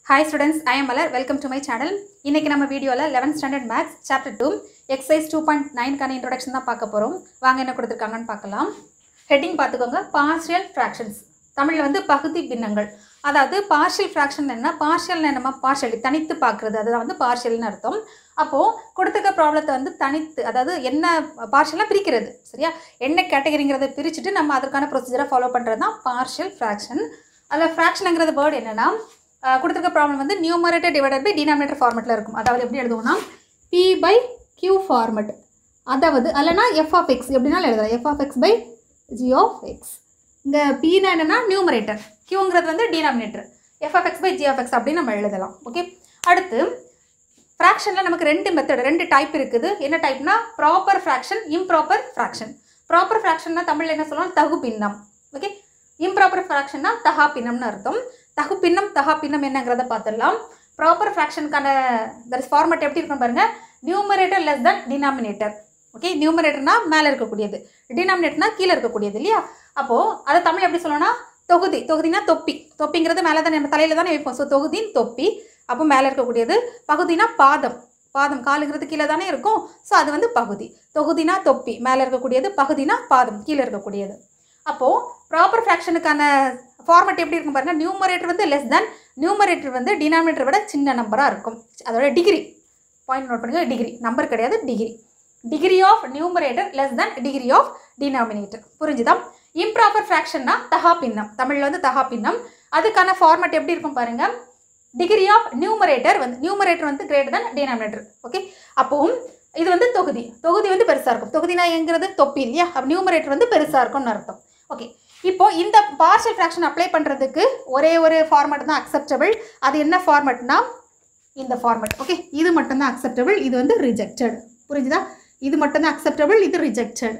hi students I am Malar welcome to my channel இன்னைக்கு நம்ம வீடியோவில் 11th standard maths chapter two exercise two point நைன்கான introduction தான் பார்க்க போகிறோம் வாங்க என்ன கொடுத்துருக்காங்கன்னு பார்க்கலாம் ஹெட்டிங் பார்த்துக்கோங்க பார்ஷியல் ஃப்ராக்ஷன்ஸ் தமிழில் வந்து பகுதி பின்னங்கள் அதாவது பார்ஷியல் ஃப்ராக்ஷன் என்ன பார்ஷியல் என்னமா பார்ஷியலி தனித்து பார்க்குறது அதுதான் வந்து பார்ஷியல்னு அர்த்தம் அப்போது கொடுத்துருக்க ப்ராப்ளத்தை வந்து தனித்து அதாவது என்ன பார்ஷியலாக பிரிக்கிறது சரியா என்ன கேட்டகரிங்கிறத பிரிச்சுட்டு நம்ம அதற்கான ப்ரொசீஜரை ஃபாலோ பண்ணுறது தான் பார்ஷியல் ஃப்ராக்ஷன் அதில் ஃப்ராக்ஷனுங்கிறது வேர்டு என்னென்னா கொடுத்துருக்க ப்ராப்ளம் வந்து நியூமரேட்டர் டிவைடட் பை டினாமினேட்டர் ஃபார்மெட்டில் இருக்கும் அதாவது எப்படி எழுதுவோம்னா பி பை கியூ ஃபார்மெட் அதாவது அல்லனா எஃப் ஆஃப் எக்ஸ் எப்படினாலும் எழுதலாம் F of X by G of X இங்கே பின்னா என்னென்னா நியூமரேட்டர் கியூங்கிறது வந்து denominator F of X by G of X அப்படின்னு நம்ம எழுதலாம் ஓகே அடுத்து ஃப்ராக்ஷனில் நமக்கு ரெண்டு மெத்தட் ரெண்டு டைப் இருக்குது என்ன டைப்னா proper fraction improper fraction proper ஃப்ராக்ஷன்னா தமிழில் என்ன சொல்லலாம் தகு பின்னம் ஓகே இம்ப்ராப்பர் ஃப்ராக்ஷன்னா தகா பின்னம்னு அர்த்தம் தகு பின்னம் தகா பின்னம் என்னங்கிறத பார்த்துடலாம் ப்ராப்பர் ஃப்ராக்ஷனுக்கான தட் இஸ் ஃபார்மட் எப்படி இருக்கும் பாருங்க numerator less than denominator okay நியூமரேட்டர்னா மேலே இருக்கக்கூடியது டினாமினேட்டர்னா கீழே இருக்கக்கூடியது இல்லையா அப்போது அதை தமிழ் எப்படி சொல்லணும்னா தொகுதி தொகுதினா தொப்பி தொப்பிங்கிறது மேலே தான் நம்ம தலையில் தானே வைப்போம் ஸோ தொகுதின்னு தொப்பி அப்போ மேலே இருக்கக்கூடியது பகுதினா பாதம் பாதம் காலுங்கிறது கீழே தானே இருக்கும் ஸோ அது வந்து பகுதி தொகுதினா தொப்பி மேலே இருக்கக்கூடியது பகுதினா பாதம் கீழே இருக்கக்கூடியது அப்போது ப்ராப்பர் ஃப்ராக்ஷனுக்கான ஃபார்மட் எப்படி இருக்கும் பாருங்கள் நியூமரேட்டர் வந்து லெஸ் தென் நியூமரேட்டர் வந்து டினாமினேட்டர் விட சின்ன நம்பராக இருக்கும் அதோட டிகிரி பாயிண்ட் நோட் பண்ணுங்க டிகிரி நம்பர் கிடையாது degree degree of numerator less then degree of denominator புரிஞ்சுதா இம்ப்ராப்பர் ஃப்ராக்ஷன்னா தகா பின்னம் தமிழில் வந்து தகா பின்னம் அதுக்கான ஃபார்மட் எப்படி இருக்கும் பாருங்க டிகிரி ஆஃப் நியூமரேட்டர் வந்து நியூமரேட்டர் வந்து கிரேட்டர் than டினாமினேட்டர் ஓகே அப்போவும் இது வந்து தொகுதி தொகுதி வந்து பெருசாக இருக்கும் தொகுதினா எங்கிறது தொப்பி இல்லையா அப்போ நியூமரேட்டர் வந்து பெருசாக இருக்கும்னு அர்த்தம் ஓகே இப்போ இந்த பார்ஷியல் ஃப்ராக்ஷன் அப்ளை பண்ணுறதுக்கு ஒரே ஒரு ஃபார்மட் தான் அக்செப்டபிள் அது என்ன ஃபார்மட்னா இந்த ஃபார்மட் ஓகே இது மட்டும்தான் அக்செப்டபிள் இது வந்து ரிஜெக்டட் புரிஞ்சுதா இது மட்டும்தான் அக்செப்டபிள் இது ரிஜெக்டட்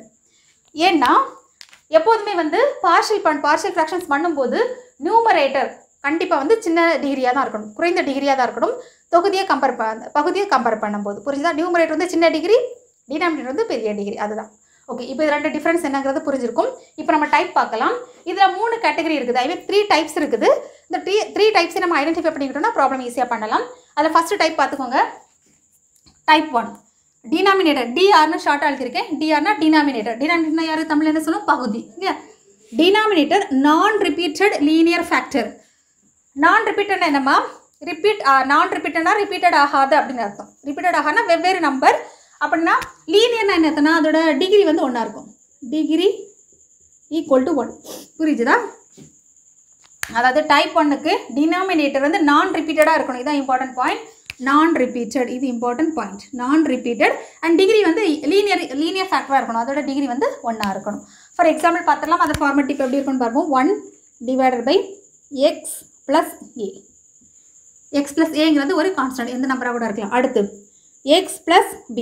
ஏன்னா எப்போதுமே வந்து பார்ஷியல் பண் பார்ஷியல் ஃப்ராக்ஷன்ஸ் பண்ணும்போது நியூமரேட்டர் கண்டிப்பாக வந்து சின்ன டிகிரியாக தான் இருக்கணும் குறைந்த டிகிரியாக தான் இருக்கணும் தொகுதியை கம்பேர் ப பகுதியை கம்பேர் பண்ணும்போது புரிஞ்சுதா நியூமரேட்டர் வந்து சின்ன டிகிரி டினாமினேட்டர் வந்து பெரிய டிகிரி அதுதான் ஓகே இப்போ இது ரெண்டு டிஃப்ரென்ஸ் என்னங்கிறது புரிஞ்சிருக்கும் இப்போ நம்ம டைப் பார்க்கலாம் இதில் மூணு கேட்டகரி இருக்குது ஐ மீன் த்ரீ டைப்ஸ் இருக்குது இந்த த்ரீ த்ரீ டைப்ஸை நம்ம ஐடென்டிஃபை பண்ணிக்கிட்டோம்னா ப்ராப்ளம் ஈஸியாக பண்ணலாம் அதில் ஃபஸ்ட்டு டைப் பார்த்துக்கோங்க டைப் ஒன் டினாமினேட்டர் டிஆர்னு ஷார்ட்டாக எழுதியிருக்கேன் டிஆர்னா டினாமினேட்டர் டினாமினேட்டர்னா யார் தமிழ் என்ன சொல்லும் பகுதி இல்லையா டினாமினேட்டர் நான் ரிப்பீட்டட் லீனியர் ஃபேக்டர் நான் ரிப்பீட்டட்னா என்னம்மா ரிப்பீட் நான் ரிப்பீட்டட்னா ரிப்பீட்டட் ஆகாது அப்படின்னு அர்த்தம் ரிப்பீட்டட் ஆகாதுன்னா வெவ்வேறு நம்பர் அப்படின்னா லீனியர்னா என்ன அர்த்தம்னா அதோட டிகிரி வந்து ஒன்றா இருக்கும் டிகிரி ஈக்குவல் டு ஒன் புரியுதுதா அதாவது டைப் ஒன்னுக்கு டினாமினேட்டர் வந்து நான் ரிப்பீட்டடாக இருக்கணும் இதான் இம்பார்ட்டன்ட் பாயிண்ட் நான் ரிப்பீட்டட் இது இம்பார்ட்டன்ட் பாயிண்ட் நான் ரிப்பீட்டட் அண்ட் டிகிரி வந்து லீனியர் லீனியர் ஃபேக்டராக இருக்கணும் அதோட டிகிரி வந்து ஒன்றா இருக்கணும் ஃபார் எக்ஸாம்பிள் பார்த்துலாம் அது ஃபார்மேட் இப்போ எப்படி இருக்குன்னு பார்ப்போம் one divided by x plus a x plus ஏங்கிறது ஒரு கான்ஸ்டன்ட் எந்த நம்பராக கூட இருக்கலாம் அடுத்து எக்ஸ் ப்ளஸ் பி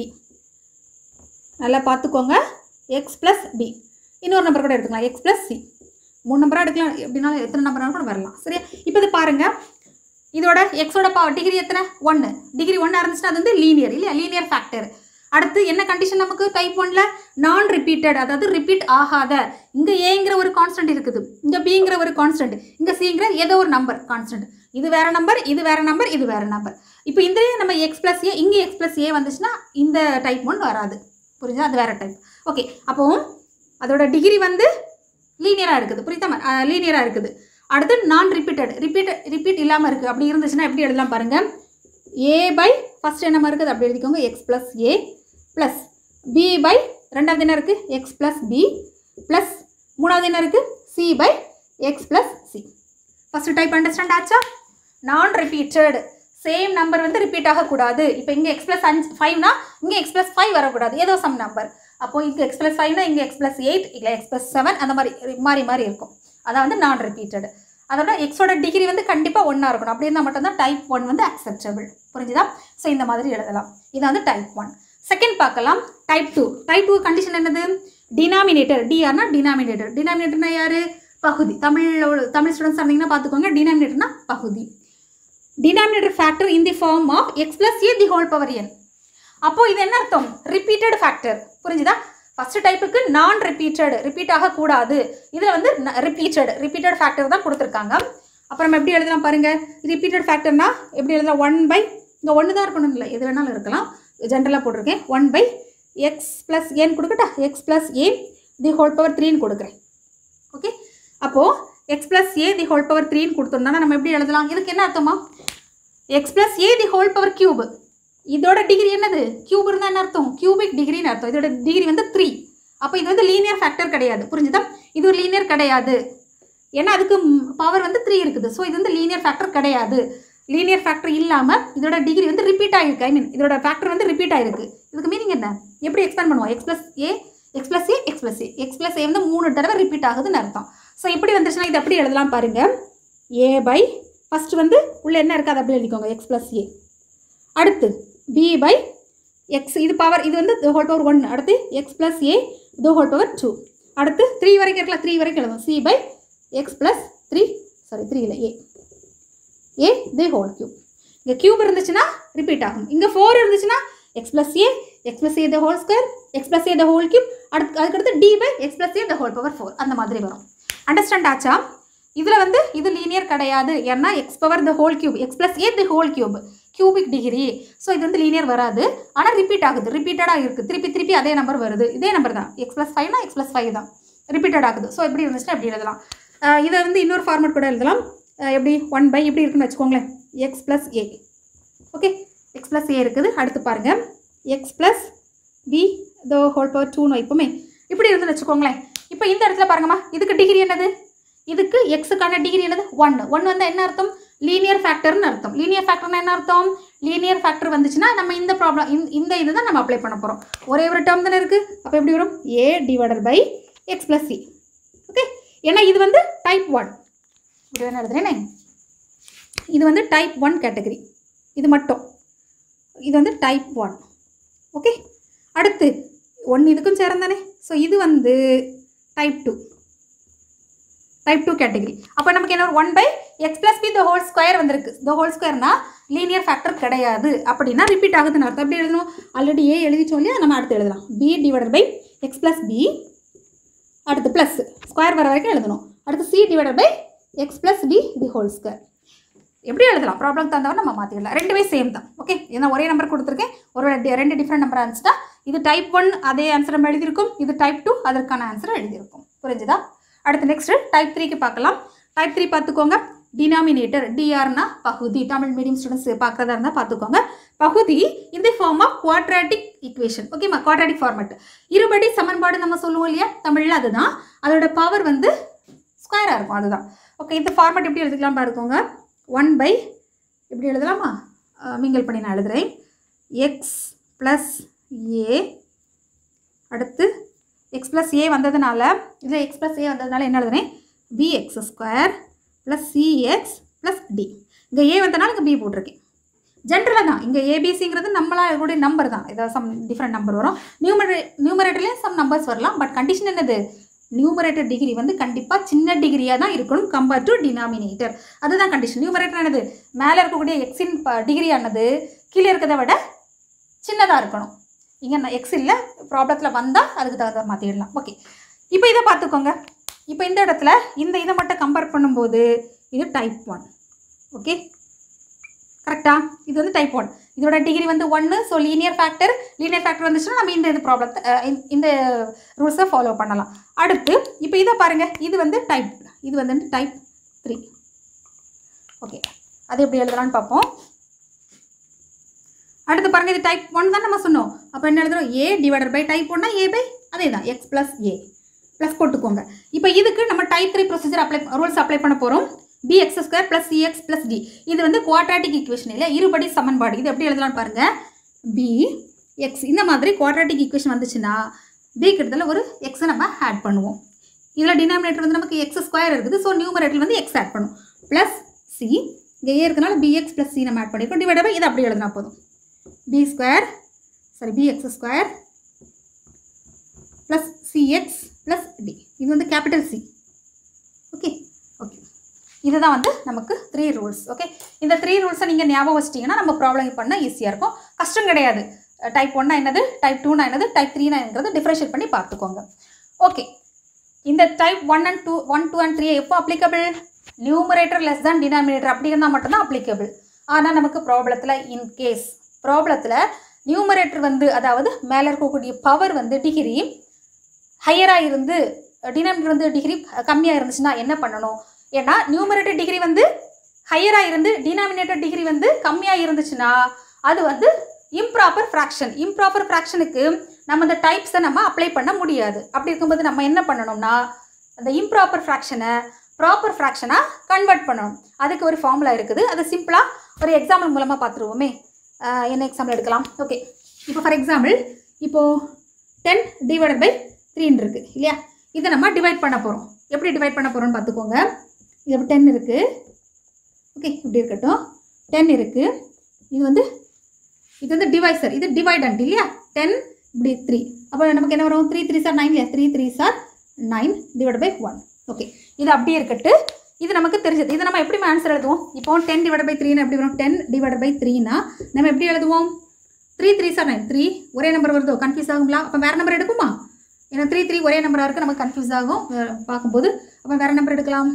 நல்லா பார்த்துக்கோங்க எக்ஸ் ப்ளஸ் பி இன்னொரு நம்பர் கூட எடுத்துக்கலாம் எக்ஸ் ப்ளஸ் சி மூணு நம்பராக எடுக்கலாம் எப்படினாலும் எத்தனை நம்பராக கூட வரலாம் சரியா இப்போ இது பாருங்கள் இதோட எக்ஸோட பா டிகிரி எத்தனை ஒன்று டிகிரி ஒன்று இருந்துச்சுன்னா அது வந்து லீனியர் இல்லையா லீனியர் ஃபேக்டர் அடுத்து என்ன கண்டிஷன் நமக்கு டைப் ஒன்ல நான் ரிப்பீட்டட் அதாவது ரிப்பீட் ஆகாத இங்கே ஏங்கிற ஒரு கான்ஸ்டன்ட் இருக்குது இங்கே பிங்கிற ஒரு கான்ஸ்டன்ட் இங்கே சிங்கிற ஏதோ ஒரு நம்பர் கான்ஸ்டன்ட் இது வேற நம்பர் இது வேற நம்பர் இது வேற நம்பர் இப்போ இந்த நம்ம எக்ஸ் ப்ளஸ் ஏ இங்கே எக்ஸ் ப்ளஸ் ஏ வந்துச்சுன்னா இந்த டைப் ஒன் வராது புரிஞ்சா அது வேற டைப் ஓகே அப்போ அதோட டிகிரி வந்து லீனியராக இருக்குது புரியுதா லீனியராக இருக்குது அடுத்து நான் ரிப்பீட்டட் ரிப்பீட் ரிப்பீட் இல்லாமல் இருக்குது அப்படி இருந்துச்சுன்னா எப்படி எழுதலாம் பாருங்கள் ஏ பை ஃபஸ்ட் என்ன இருக்குது அப்படி எழுதிக்கோங்க x plus a plus b by ரெண்டாவது என்ன இருக்குது எக்ஸ் ப்ளஸ் பி ப்ளஸ் மூணாவது என்ன இருக்குது c by x plus c first type understand ஆச்சா நான் ரிப்பீட்டட் சேம் நம்பர் வந்து ரிப்பீட் ஆகக்கூடாது இப்போ இங்கே எக்ஸ் ப்ளஸ் அஞ்சு ஃபைவ்னா இங்கே எக்ஸ் ப்ளஸ் ஃபைவ் வரக்கூடாது ஏதோ சம் நம்பர் அப்போ இங்கே எக்ஸ் ப்ளஸ் ஃபைவ்னா இங்கே எக்ஸ் ப்ளஸ் எயிட் இல்லை எக்ஸ் ப்ளஸ் செவன் அந்த மாதிரி மாறி மாறி இருக்கும் அதான் வந்து நான் ரிப்பீட்டட் அதோட எக்ஸோட டிகிரி வந்து கண்டிப்பாக ஒன்றா இருக்கணும் அப்படி இருந்தால் மட்டும்தான் டைப் ஒன் வந்து அக்செப்டபிள் புரிஞ்சுதா ஸோ இந்த மாதிரி எழுதலாம் இது வந்து டைப் ஒன் செகண்ட் பார்க்கலாம் type two type two condition என்னது டினாமினேட்டர் டிஆர்னா டினாமினேட்டர் டினாமினேட்டர்னா யார் பகுதி தமிழ் தமிழ் ஸ்டூடெண்ட்ஸ் இருந்தீங்கன்னா பார்த்துக்கோங்க டினாமினேட்டர்னா பகுதி denominator factor in the form of x plus a the whole power n அப்போ இது என்ன அர்த்தம் ரிப்பீட்டட் ஃபேக்டர் புரிஞ்சுதா ஃபர்ஸ்ட் டைப்புக்கு நான் ரிப்பீட்டட் ரிப்பீட் ஆகக்கூடாது இதில் வந்து ரிப்பீட்டட் ரிப்பீட்டட் ஃபேக்டர் தான் கொடுத்துருக்காங்க அப்புறம் எப்படி எழுதலாம் பாருங்க ரிப்பீட்டட் ஃபேக்டர்னா எப்படி எழுதலாம் ஒன் பை இங்கே ஒன்று தான் இருக்கணும் இல்லை எது வேணாலும் இருக்கலாம் ஜென்ரலாக போட்டிருக்கேன் ஒன் பை எக்ஸ் ப்ளஸ் ஏன்னு கொடுக்கட்டா x plus a the whole power த்ரீன்னு கொடுக்குறேன் ஓகே அப்போது x plus a the whole power த்ரீன்னு கொடுத்தோம்னா நம்ம எப்படி எழுதலாம் இதுக்கு என்ன அர்த்தமா x plus a the whole power cube இதோட டிகிரி என்னது கியூப் இருந்தால் என்ன அர்த்தம் கியூபிக் டிகிரின்னு அர்த்தம் இதோட டிகிரி வந்து த்ரீ அப்போ இது வந்து லீனியர் ஃபேக்டர் கிடையாது புரிஞ்சுதா இது ஒரு லீனியர் கிடையாது ஏன்னா அதுக்கு பவர் வந்து த்ரீ இருக்குது ஸோ இது வந்து லீனியர் ஃபேக்டர் கிடையாது லீனியர் ஃபேக்டர் இல்லாமல் இதோட டிகிரி வந்து ரிப்பீட் ஆகிருக்கு ஐ மீன் இதோட ஃபேக்டர் வந்து ரிப்பீட் ஆகிருக்கு இதுக்கு மீனிங் என்ன எப்படி எக்ஸ்பேண்ட் பண்ணுவோம் x plus a x plus a x plus a x plus a வந்து மூணு தடவை ரிப்பீட் ஆகுதுன்னு அர்த்தம் ஸோ இப்படி வந்துச்சுன்னா இது எப்படி எழுதலாம் பாருங்க ஏ பை ஃபஸ்ட்டு வந்து உள்ளே என்ன இருக்குது அதை அப்படி எழுதிக்கோங்க எக்ஸ் ப்ளஸ் ஏ அடுத்து பி பை எக்ஸ் இது பவர் இது வந்து ஹோல் பவர் ஒன் அடுத்து x plus a the whole power two அடுத்து த்ரீ வரைக்கும் இருக்கலாம் த்ரீ வரைக்கும் எழுதும் c by x plus three sorry three இல்லை a a the whole cube இங்கே கியூப் இருந்துச்சுன்னா ரிப்பீட் ஆகும் இங்கே ஃபோர் இருந்துச்சுன்னா x plus a x plus a the whole square x plus a the whole cube அடுத்து அதுக்கடுத்து d by x plus a the whole power four அந்த மாதிரி வரும் அண்டர்ஸ்டாண்ட் ஆச்சா இதில் வந்து இது லீனியர் கிடையாது ஏன்னா x power the whole cube x plus a the whole cube cubic degree so இது வந்து லீனியர் வராது ஆனால் ரிப்பீட் ஆகுது ரிப்பீட்டடாக இருக்குது திருப்பி திருப்பி அதே நம்பர் வருது இதே நம்பர் தான் எக்ஸ் ப்ளஸ் ஃபைவ்னா எக்ஸ் ப்ளஸ் ஃபைவ் தான் ரிப்பீட்டட் ஆகுது ஸோ எப்படி இருந்துச்சுன்னா எப்படி எழுதலாம் அஹ் இதை வந்து இன்னொரு ஃபார்மேட் கூட எழுதலாம் அஹ் எப்படி ஒன் பை எப்படி இருக்குன்னு வச்சுக்கோங்களேன் x plus a okay x plus a இருக்குது அடுத்து பாருங்கள் x plus b the whole power டூன்னு வைப்போமே இப்படி இருக்குன்னு வச்சுக்கோங்களேன் இப்போ இந்த இடத்துல பாருங்கம்மா இதுக்கு டிகிரி என்னது இதுக்கு எக்ஸுக்கான டிகிரி என்னது ஒன் ஒன் வந்து என்ன அர்த்தம் லீனியர் ஃபேக்டர்னு அர்த்தம் லீனியர் ஃபேக்டர்னா என்ன அர்த்தம் லீனியர் ஃபேக்டர் வந்துச்சுன்னா நம்ம இந்த ப்ராப்ளம் இந்த இது தான் நம்ம அப்ளை பண்ண போகிறோம் ஒரே ஒரு டேர்ம் தானே இருக்குது அப்போ எப்படி வரும் a divided by x plus c okay ஏன்னா இது வந்து டைப் ஒன் இப்படி வேணா எழுதுறேனே இது வந்து டைப் ஒன் கேட்டகரி இது மட்டும் இது வந்து டைப் ஒன் ஓகே அடுத்து ஒன் இதுக்கும் சேரம் தானே ஸோ இது வந்து type two type two category அப்போ நமக்கு என்ன one by x plus b the whole square வந்திருக்கு த ஹோல் ஸ்கொயர்னா லீனியர் ஃபேக்டர் கிடையாது அப்படின்னா ரிப்பீட் ஆகுதுன்னு அர்த்தம் எப்படி எழுதணும் ஆல்ரெடி ஏ எழுதிச்சோம் இல்லையா நம்ம அடுத்து எழுதலாம் b divided by x plus b அடுத்து ப்ளஸ் ஸ்கொயர் வர வரைக்கும் எழுதணும் அடுத்து c divided by x plus b the whole square எப்படி எழுதலாம் ப்ராப்ளம் தந்தவரை நம்ம மாற்றிடலாம் ரெண்டுமே சேம் தான் ஓகே ஏன்னா ஒரே நம்பர் கொடுத்துருக்கேன் ஒரு டி- ரெண்டு டிஃப்ரெண்ட் நம்பர் ஆன்சர்டா இது டைப் ஒன் அதே ஆன்சர் நம்ம எழுதியிருக்கோம் இது டைப் டூ அதற்கான ஆன்சர் எழுதியிருக்கும் புரிஞ்சுதா அடுத்து நெக்ஸ்ட் டைப் த்ரீக்கு பார்க்கலாம் டைப் த்ரீ பார்த்துக்கோங்க டினாமினேட்டர் டிஆர்னா பகுதி தமிழ் மீடியம் ஸ்டூடெண்ட்ஸ் பார்க்குறதா இருந்தால் பார்த்துக்கோங்க பகுதி இந்த ஃபார்ம் ஆஃப் குவாட்ராட்டிக் ஈக்குவேஷன் ஓகேம்மா குவாட்ராட்டிக் ஃபார்மட் இருபடி சமன்பாடு நம்ம சொல்லுவோம் இல்லையா தமிழில் அதுதான் அதோட பவர் வந்து ஸ்கொயராக இருக்கும் அதுதான் ஓகே இந்த ஃபார்மட் எப்படி எழுதிக்கலாம் பாருக்கோங்க ஒன் பை இப்படி எழுதலாமா மிங்கல் பண்ணி நான் எழுதுகிறேன் எக்ஸ் ப்ளஸ் ஏ அடுத்து எக்ஸ் ப்ளஸ் ஏ வந்ததுனால இதில் எக்ஸ் ப்ளஸ் ஏ வந்ததுனால என்ன எழுதுறேன் b x square plus c x plus d இங்கே ஏ வந்தனால இங்கே பி போட்டிருக்கேன் ஜென்ரலாக தான் இங்கே ஏபிசிங்கிறது நம்மளா கூட நம்பர் தான் ஏதாவது சம் டிஃப்ரெண்ட் நம்பர் வரும் நியூமரே நியூமரேட்டர்லேயும் சம் நம்பர்ஸ் வரலாம் பட் கண்டிஷன் என்னது நியூமரேட்டர் டிகிரி வந்து கண்டிப்பாக சின்ன டிகிரியாக தான் இருக்கணும் கம்பேர் டு டினாமினேட்டர் அதுதான் கண்டிஷன் நியூமரேட்டர் என்னது மேலே இருக்கக்கூடிய எக்ஸின் டிகிரி ஆனது கீழே இருக்கிறத விட சின்னதாக இருக்கணும் இங்கே நான் எக்ஸ் இல்லை ப்ராப்ளத்தில் வந்தால் அதுக்கு தகுந்த மாற்றிடலாம் ஓகே இப்போ இதை பார்த்துக்கோங்க இப்போ இந்த இடத்துல இந்த இதை மட்டும் கம்பேர் பண்ணும்போது இது டைப் ஒன் ஓகே கரெக்டா இது வந்து டைப் ஒன் இதோட டிகிரி வந்து ஒன்று so linear factor linear factor வந்துச்சுன்னா நம்ம இந்த இது ப்ராப்ளத்தை இந்த ரூல்ஸை ஃபாலோ பண்ணலாம் அடுத்து இப்போ இதை பாருங்கள் இது வந்து டைப் இது வந்து டைப் த்ரீ ஓகே அது எப்படி எழுதலாம்னு பார்ப்போம் அடுத்து பாருங்க இது டைப் ஒன் தான் நம்ம சொன்னோம் அப்போ என்ன எழுதுறோம் ஏ டிவைடட் பை டைப் ஒன்னா ஏ பை அதே தான் எக்ஸ் ப்ளஸ் ஏ ப்ளஸ் போட்டுக்கோங்க இப்போ இதுக்கு நம்ம type three procedure apply rules apply பண்ண போகிறோம் b x square plus c x plus d இது வந்து குவாட்ராட்டிக் ஈக்குவேஷன் இல்லை இருபடி சமன்பாடு இது எப்படி எழுதலாம்னு பாருங்க பி எக்ஸ் இந்த மாதிரி குவாட்ராட்டிக் ஈக்குவேஷன் வந்துச்சுன்னா பி கிட்டத்தில் ஒரு எக்ஸை நம்ம ஆட் பண்ணுவோம் இதில் டினாமினேட்டர் வந்து நமக்கு எக்ஸ் ஸ்கொயர் இருக்குது ஸோ நியூமரேட்டர் வந்து எக்ஸ் ஆட் பண்ணும் ப்ளஸ் சி இங்கே ஏ இருக்கனால பிஎக்ஸ் ப்ளஸ் சி நம்ம ஆட் பண்ணிருக்கோம் டிவைட் பை இதை அப்படி எழுதினா போதும் b square sorry b x square plus c x plus d இது வந்து கேபிட்டல் சி ஓகே ஓகே இதுதான் வந்து நமக்கு த்ரீ ரூல்ஸ் ஓகே இந்த த்ரீ ரூல்ஸை நீங்கள் ஞாபகம் வச்சிட்டிங்கன்னா நம்ம ப்ராப்ளம் பண்ண ஈஸியாக இருக்கும் கஷ்டம் கிடையாது டைப் ஒன்னா என்னது டைப் டூனா என்னது டைப் த்ரீனா என்னது டிஃப்ரென்ஷியேட் பண்ணி பார்த்துக்கோங்க ஓகே இந்த type one and two one two and three எப்போ applicable numerator less than denominator அப்படி இருந்தால் மட்டும்தான் அப்ளிகபிள் ஆனால் நமக்கு ப்ராப்ளத்தில் இன் கேஸ் ப்ராப்ளத்தில் நியூமரேட்டர் வந்து அதாவது மேலே இருக்கக்கூடிய பவர் வந்து டிகிரி ஹையராக இருந்து டினாமினேட்டர் வந்து டிகிரி கம்மியாக இருந்துச்சுன்னா என்ன பண்ணணும் ஏன்னா நியூமரேட்டர் டிகிரி வந்து ஹையராக இருந்து டினாமினேட்டர் டிகிரி வந்து கம்மியாக இருந்துச்சுன்னா அது வந்து இம்ப்ராப்பர் ஃப்ராக்ஷன் இம்ப்ராப்பர் ஃப்ராக்ஷனுக்கு நம்ம அந்த டைப்ஸை நம்ம அப்ளை பண்ண முடியாது அப்படி இருக்கும்போது நம்ம என்ன பண்ணணும்னா அந்த இம்ப்ராப்பர் ஃப்ராக்ஷனை ப்ராப்பர் ஃப்ராக்ஷனாக கன்வெர்ட் பண்ணணும் அதுக்கு ஒரு ஃபார்முலா இருக்குது அது சிம்பிளாக ஒரு எக்ஸாம்பிள் மூலமாக பார்த்துருவோமே ஆஹ் என்ன எக்ஸாம்பிள் எடுக்கலாம் ஓகே இப்போ ஃபார் எக்ஸாம்பிள் இப்போது டென் டிவைடட் பை த்ரீன்னு இருக்குது இல்லையா இதை நம்ம டிவைட் பண்ண போகிறோம் எப்படி டிவைட் பண்ண போகிறோம்னு பார்த்துக்கோங்க இது டென் இருக்குது ஓகே இப்படி இருக்கட்டும் டென் இருக்குது இது வந்து இது வந்து டிவைசர் இது டிவைடண்ட் இல்லையா டென் இப்படி த்ரீ அப்போ நமக்கு என்ன வரும் த்ரீ த்ரீ சார் நைன் இல்லையா three three are nine divide by one okay இது அப்படியே இருக்கட்டு இது நமக்கு தெரிஞ்சது இது நம்ம எப்படி ஆன்சர் எழுதுவோம் இப்போ டென் டிவைட் பை த்ரீன்னு எப்படி வரும் டென் டிவைட் பை த்ரீனா நம்ம எப்படி எழுதுவோம் three three are nine three ஒரே நம்பர் வருதோ கன்ஃபியூஸ் ஆகுங்களா அப்போ வேறு நம்பர் எடுக்குமா ஏன்னா த்ரீ த்ரீ ஒரே நம்பராக இருக்குது நமக்கு கன்ஃபியூஸ் ஆகும் அஹ் பார்க்கும்போது அப்போ வேறு நம்பர் எடுக்கலாம்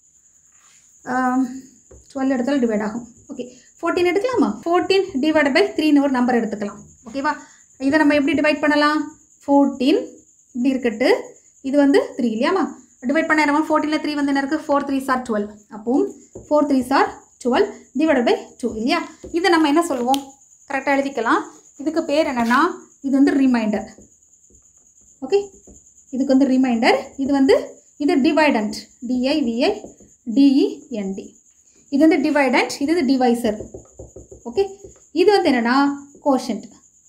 டுவெல் எடுத்தாலும் டிவைட் ஆகும் ஓகே ஃபோர்டீன் எடுக்கலாமா ஃபோர்டீன் டிவைட் பை த்ரீன்னு ஒரு நம்பர் எடுத்துக்கலாம் ஓகேவா இதை நம்ம எப்படி டிவைட் பண்ணலாம் ஃபோர்டீன் இப்படி இருக்கட்டு இது வந்து த்ரீ இல்லையாமா டிவைட் பண்ண இடமா ஃபோர்டீனில் த்ரீ வந்து என்ன இருக்குது ஃபோர் த்ரீ சார் டுவெல் அப்போ four three are twelve divide by two இல்லையா இதை நம்ம என்ன சொல்லுவோம் கரெக்டாக எழுதிக்கலாம் இதுக்கு பேர் என்னென்னா இது வந்து ரிமைண்டர் ஓகே இதுக்கு வந்து ரிமைண்டர் இது வந்து இது டிவைடண்ட் டிஐவிஐ டிஇஎன்டி இது வந்து டிவைடண்ட் இது வந்து டிவைசர் ஓகே இது வந்து என்னன்னா கோஷன்ட்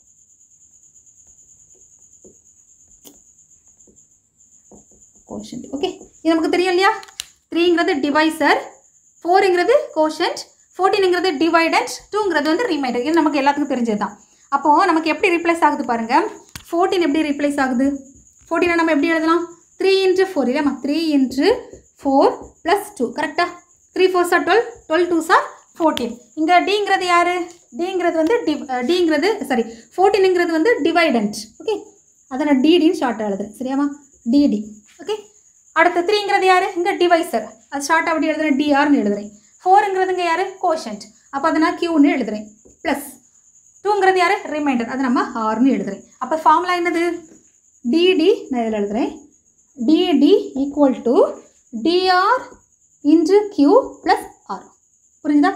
கோஷன்ட் ஓகே இது நமக்கு தெரியும் இல்லையா த்ரீங்கிறது டிவைசர் ஃபோருங்கிறது கோஷன்ட் ஃபோர்டீனுங்கிறது டிவைடண்ட் டூங்கிறது வந்து ரிமைண்டர் இது நமக்கு எல்லாத்துக்கும் தெரிஞ்சது தான் அப்போது நமக்கு எப்படி ரீப்ளேஸ் ஆகுது பாருங்கள் ஃபோர்டீன் எப்படி ரீப்ளேஸ் ஆகுது ஃபோர்டீனை நம்ம எப்படி எழுதலாம் த்ரீ இன்ட்டு ஃபோர் இல்லையாம்மா three into four plus two கரெக்டாக three four are twelve twelve two are fourteen இங்கே டிங்கிறது யார் டிங்கிறது வந்து டி டிங்கிறது சாரி ஃபோர்டீனுங்கிறது வந்து டிவைடண்ட் ஓகே அதை நான் டிடின்னு ஷார்ட்டாக எழுதுறேன் சரியாம்மா டிடி ஓகே அடுத்து த்ரீங்கிறது யார் இங்கே டிவைசர் அது ஷார்ட்டாக அப்படி எழுதுறேன் டிஆர்னு எழுதுறேன் ஃபோருங்கிறதுங்க யார் கோஷன்ட் அப்போ அதை நான் கியூன்னு எழுதுறேன் ப்ளஸ் டூங்கிறது யார் ரிமைண்டர் அது நம்ம ஆர்னு எழுதுறேன் அப்போ ஃபார்முலா என்னது டிடி நான் இதில் எழுதுறேன் DD equal to DR into Q plus R புரிஞ்சுதா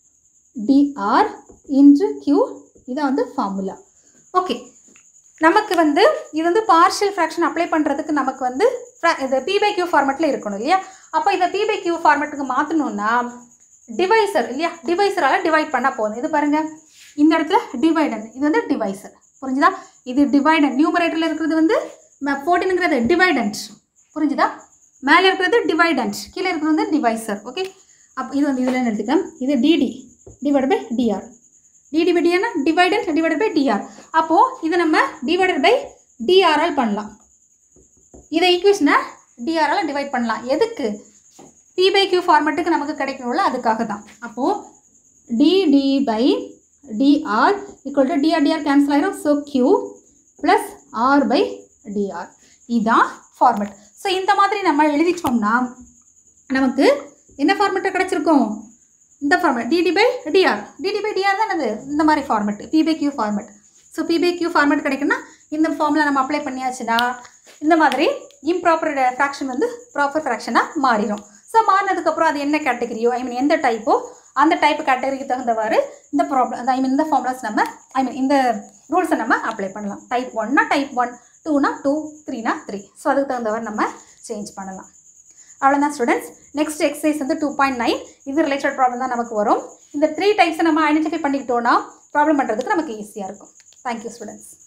டிஆர் இன்ட்டு கியூ இதான் வந்து ஃபார்முலா ஓகே நமக்கு வந்து இது வந்து பார்ஷியல் ஃப்ராக்ஷன் அப்ளை பண்ணுறதுக்கு நமக்கு வந்து fra- இது பி பை கியூ ஃபார்மெட்டில் இருக்கணும் இல்லையா அப்போ இதை பி பை கியூ ஃபார்மெட்டுக்கு மாற்றணும்னா டிவைசர் இல்லையா டிவைசரால் டிவைட் பண்ணால் போதும் இது பாருங்கள் இந்த இடத்துல டிவைடன் இது வந்து டிவைசர் புரிஞ்சுதா இது டிவைடன் நியூமரேட்டரில் இருக்கிறது வந்து ஃபோர்டீனுங்கிறது டிவைடன்ட் புரிஞ்சுதா மேலே இருக்கிறது டிவைடன்ட் கீழே இருக்கிறது வந்து டிவைசர் ஓகே அப்போ இது வந்து இதில் எடுத்துக்கலாம் இது DD divide by DR DD by டிஆர்னா டிவைடன்ட் டிவைட் பை டிஆர் அப்போது இது நம்ம டிவைடட் பை டிஆரால் பண்ணலாம் இதை ஈக்குவேஷனை டிஆரால் டிவைட் பண்ணலாம் எதுக்கு பி பை கியூ ஃபார்மெட்டுக்கு நமக்கு கிடைக்கணும்ல அதுக்காக தான் அப்போது DD by DR equal to DR DR cancel ஆயிரும் so Q plus R by DR இதுதான் ஃபார்மெட் ஸோ இந்த மாதிரி நம்ம எழுதிட்டோம்னா நமக்கு என்ன ஃபார்மெட்டு கிடச்சிருக்கும் இந்த format DD by DR DD by DR தான் அது இந்த மாதிரி format p by Q format so p by Q format கிடைக்குன்னா இந்த ஃபார்மில் நம்ம அப்ளை பண்ணியாச்சுன்னா இந்த மாதிரி இம்ப்ராப்பர் ஃப்ராக்ஷன் வந்து ப்ராப்பர் ஃப்ராக்ஷனாக மாறிடும் ஸோ மாறினதுக்கப்புறம் அது என்ன கேட்டகரியோ ஐ மீன் எந்த டைப்போ அந்த டைப் கேட்டகரிக்கு தகுந்தவாறு இந்த ப்ராப்ளம் ஐ மீன் இந்த ஃபார்முலாஸ் நம்ம ஐ மீன் இந்த ரூல்ஸை நம்ம அப்ளை பண்ணலாம் டைப் ஒன்னா டைப் ஒன் டூனா டூ த்ரீனா த்ரீ ஸோ அதுக்கு தகுந்தவாறு நம்ம சேஞ்ச் பண்ணலாம் அவ்வளோதான் ஸ்டூடெண்ட்ஸ் நெக்ஸ்ட் எக்ஸசைஸ் வந்து டூ பாயிண்ட் நைன் இது ரிலேட்டட் ப்ராப்ளம் தான் நமக்கு வரும் இந்த த்ரீ டைப்ஸை நம்ம ஐடென்டிஃபை பண்ணிக்கிட்டோன்னா ப்ராப்ளம் பண்ணுறதுக்கு நமக்கு ஈஸியாக இருக்கும் தேங்க்யூ ஸ்டூடெண்ட்ஸ்